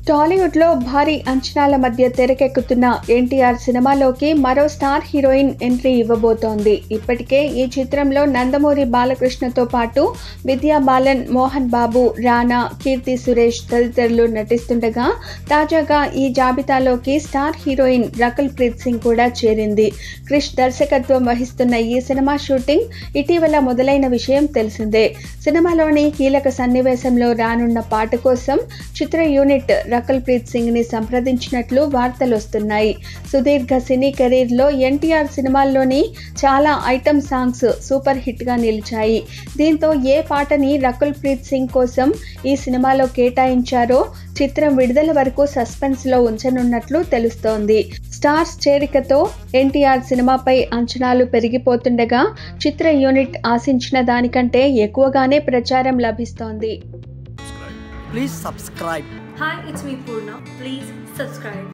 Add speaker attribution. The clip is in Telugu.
Speaker 1: టాలీవుడ్లో భారీ అంచనాల మధ్య తెరకెక్కుతున్న ఎన్టీఆర్ సినిమాలోకి మరో స్టార్ హీరోయిన్ ఎంట్రీ ఇవ్వబోతోంది ఇప్పటికే ఈ చిత్రంలో నందమూరి బాలకృష్ణతో పాటు విద్యా బాలన్ మోహన్ బాబు రానా కీర్తి సురేష్ తదితరులు నటిస్తుండగా తాజాగా ఈ జాబితాలోకి స్టార్ హీరోయిన్ రకుల్ ప్రీత్ సింగ్ కూడా చేరింది క్రిష్ దర్శకత్వం వహిస్తున్న ఈ సినిమా షూటింగ్ ఇటీవల మొదలైన విషయం తెలిసిందే సినిమాలోని కీలక సన్నివేశంలో రానున్న పాట కోసం చిత్ర యూనిట్ రకుల్ ప్రీత్ సింగ్ ని సంప్రదించినట్లు వార్తలు వస్తున్నాయి సుదీర్ఘ సినీ కెరీర్ లో ఎన్టీఆర్ సినిమాల్లోని చాలా ఐటమ్ సాంగ్స్ సూపర్ హిట్ గా నిలిచాయి దీంతో ఏ పాటని రకుల్ ప్రీత్ సింగ్ కోసం ఈ సినిమాలో కేటాయించారో చిత్రం విడుదల వరకు సస్పెన్స్ లో ఉంచనున్నట్లు తెలుస్తోంది స్టార్స్ చేరికతో ఎన్టీఆర్ సినిమాపై అంచనాలు పెరిగిపోతుండగా చిత్ర యూనిట్ ఆశించిన దానికంటే ఎక్కువగానే ప్రచారం లభిస్తోంది
Speaker 2: Please subscribe.
Speaker 3: Hi, it's me Purna. Please subscribe.